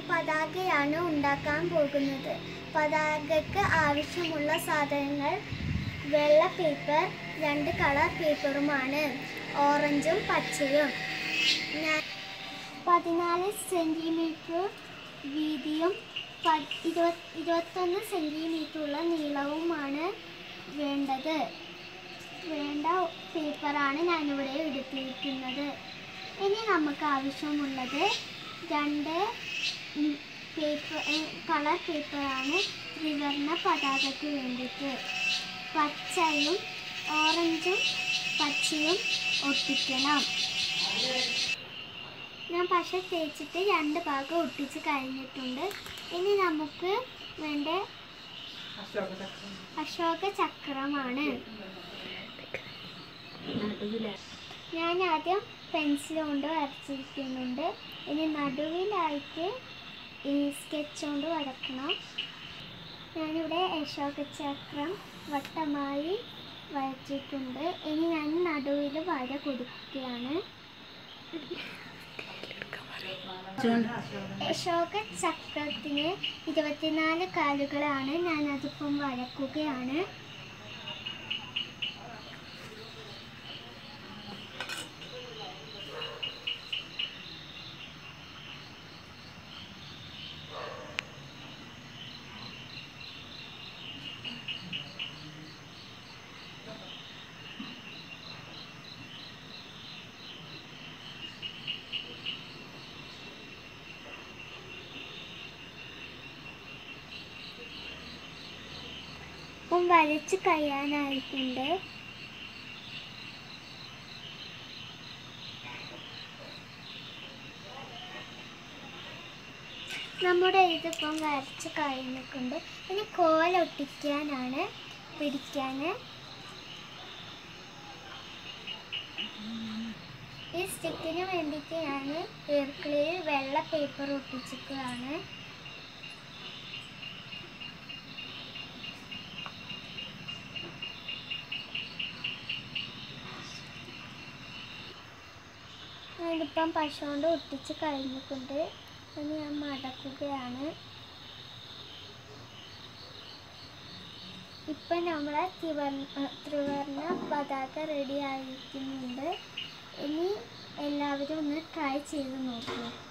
പതാകയാണ് ഉണ്ടാക്കാൻ പോകുന്നത് പതാകയ്ക്ക് ആവശ്യമുള്ള സാധനങ്ങൾ വെള്ള പേപ്പർ രണ്ട് കളർ പേപ്പറുമാണ് ഓറഞ്ചും പച്ചയും ഞാൻ പതിനാല് സെൻറ്റിമീറ്റർ വീതിയും പ- ഇരുപത് ഇരുപത്തൊന്ന് സെൻറ്റിമീറ്ററുള്ള നീളവുമാണ് വേണ്ടത് വേണ്ട പേപ്പറാണ് ഞാനിവിടെ എടുത്തിരിക്കുന്നത് ഇനി നമുക്ക് ആവശ്യമുള്ളത് രണ്ട് ഉം, പേപ്പർ ഏ, കളർ പേപ്പറാണ് ത്രിവർണ പതാകയ്ക്ക് വേണ്ടിയിട്ട് പച്ചയും ഓറഞ്ചും പച്ചയും ഒട്ടിക്കണം ഞാൻ പശ തേച്ചിട്ട് രണ്ട് ഭാഗം ഒട്ടിച്ച് കഴിഞ്ഞിട്ടുണ്ട് ഇനി നമുക്ക് വേണ്ട അശോക ചക്രമാണ് ഞാൻ ആദ്യം പെൻസിൽ കൊണ്ട് വരച്ചിരിക്കുന്നുണ്ട് ഇനി നടുവിലായിട്ട് ഈ സ്കെച്ച് കൊണ്ട് വരക്കണം ഞാനിവിടെ അശോക ചക്രം വട്ടമായി വരച്ചിട്ടുണ്ട് ഇനി ഞാൻ നടുവിൽ വര കൊടുക്കുകയാണ് അശോക ചക്രത്തിന് ഇരുപത്തിനാല് കാലുകളാണ് ഞാൻ അതിപ്പം വരക്കുകയാണ് അപ്പം വരച്ച് കഴിയാനായിട്ടുണ്ട് നമ്മുടെ ഇതിപ്പം വരച്ച് കഴിഞ്ഞിട്ടുണ്ട് ഇനി കോലൊട്ടിക്കാനാണ് പിടിക്കാൻ ഈ സ്റ്റിക്കിന് വേണ്ടിയിട്ട് ഞാൻ ഈർക്കിളിയിൽ വെള്ള പേപ്പർ ഒട്ടിച്ചിരിക്കുകയാണ് ഞാനിപ്പം പശ കൊണ്ട് ഒട്ടിച്ച് കഴിഞ്ഞിട്ടുണ്ട് ഇനി ഞാൻ മടക്കുകയാണ് ഇപ്പം നമ്മളെ ത്രിവർണ ത്രിവർണ പതാക റെഡി ആയിരിക്കുന്നുണ്ട് ഇനി എല്ലാവരും ഒന്ന് ട്രൈ ചെയ്ത് നോക്കൂ